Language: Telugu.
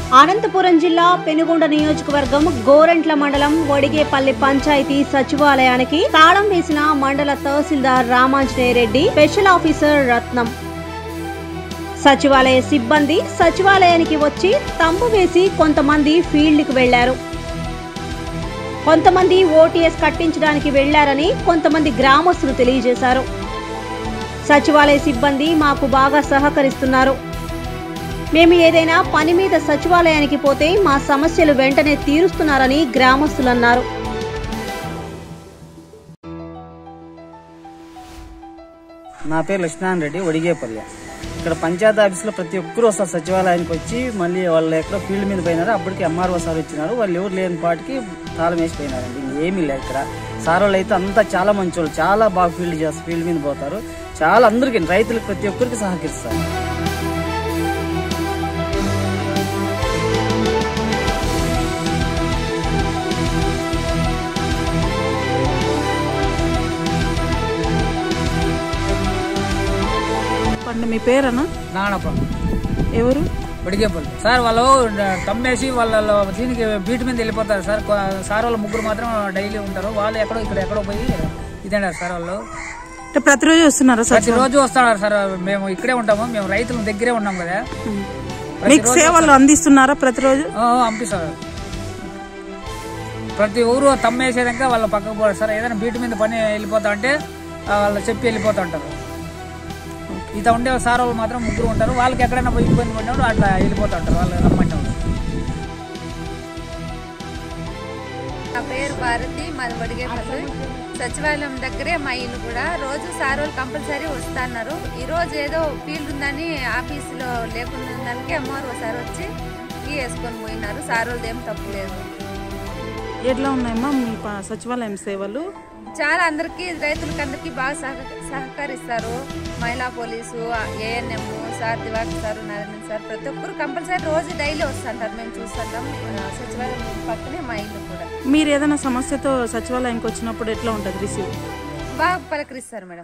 అనంతపురం జిల్లా పెనుగొండ నియోజకవర్గం గోరంట్ల మండలం వడిగేపల్లి పంచాయతీ సచివాలయానికి తాళం వేసిన మండల తహసీల్దార్ రామాంజనేయ రెడ్డి స్పెషల్ ఆఫీసర్ రత్నం సచివాలయ సిబ్బంది సచివాలయానికి వచ్చి తంబు వేసి కొంతమంది ఫీల్డ్కి వెళ్లారు కొంతమంది ఓటీఎస్ కట్టించడానికి వెళ్లారని కొంతమంది గ్రామస్తులు తెలియజేశారు సచివాలయ సిబ్బంది మాకు బాగా సహకరిస్తున్నారు మేము ఏదైనా పని మీద సచివాలయానికి పోతే మా సమస్యలు వెంటనే తీరుస్తున్నారని గ్రామస్తులు అన్నారు నా పేరు లక్ష్మీనారాయణ రెడ్డి ఒడిగేపల్లి ఇక్కడ పంచాయతీ ఆఫీస్లో ప్రతి ఒక్కరూ వస్తారు సచివాలయానికి వచ్చి మళ్ళీ వాళ్ళు ఎక్కడో ఫీల్డ్ మీద పోయినారు అప్పటికి ఎంఆర్ఓ సార్ వచ్చినారు వాళ్ళు ఎవరు లేని పాటికి తాళం వేసి పోయినారండి ఇంకేమీ లేదు ఇక్కడ సార్ వాళ్ళు అయితే అంతా చాలా మంచి వాళ్ళు చాలా బాగా ఫీల్డ్ చేస్తారు ఫీల్డ్ మీద పోతారు చాలా అందరికీ రైతులకు ప్రతి ఒక్కరికి సహకరిస్తారు పండు మీ పేరనా నానప్ప ఎవరు బడిగేపల్లి సార్ వాళ్ళు తమ్మేసి వాళ్ళ దీనికి బీట్ మీద వెళ్ళిపోతారు సార్ కొ- సార్ వాళ్ళు ముగ్గురు మాత్రం డైలీ ఉంటారు వాళ్ళు ఎక్కడో ఇక్కడ ఎక్కడో పోయి ఇదంటారు సార్ వాళ్ళు అంటే ప్రతిరోజు వస్తున్నారా సార్ ప్రతి రోజు వస్తున్నారు సార్ మేము ఇక్కడే ఉంటాము మేము రైతుల దగ్గరే ఉన్నాం కదా మీకు సేవలు అందిస్తున్నారా ప్రతిరోజు ఆ, పంపిస్తారు ప్రతి ఊరు తమ్మేసేదాక వాళ్ళు పక్కకు పోరు సార్ ఏదైనా బీట్ మీద పని వెళ్ళిపోతా అంటే ఆ, వాళ్ళు చెప్పి వెళ్ళిపోతా ఉంటారు ఇత ఉండే సార్ వాళ్ళు మాత్రం ముగ్గురు ఉంటారు వాళ్ళకి ఎక్కడైనా పోయి ఇబ్బంది పడినప్పుడు అట్లా వెళ్ళిపోతా ఉంటారు వాళ్ళు రమ్మంటే వాళ్ళు నా పేరు భారతి మాది వడిగేపల్లి సచివాలయం దగ్గరే మా ఇల్లు కూడా రోజు సార్ వాళ్ళు కంపల్సరీ వస్తున్నారు ఈ రోజు ఏదో ఫీల్డ్ ఉందని ఆఫీసులో లేకుండా దానికి ఎంఆర్ఓ సార్ వచ్చి కీ వేసుకొని పోయినారు సార్ వాళ్ళది ఏం తప్పు లేదు ఎట్లా ఉన్నాయమ్మా మీ ప- సచివాలయం సేవలు చాలా అందరికీ రైతులకి అందరికీ బాగా సహ సహకరిస్తారు మహిళా police ANM sir Divakar sir Narayana sir ప్రతి ఒక్కరు కంపల్సరీ రోజు డైలీ వస్తుంటారు మేము చూస్తుంటాం ఆ, సచివాలయం పక్కనే మా ఇల్లు కూడా మీరు ఏదైనా సమస్యతో సచివాలయానికి వచ్చినప్పుడు ఎట్లా ఉంటుంది రిసీవ్ బాగా పలకరిస్తారు మేడం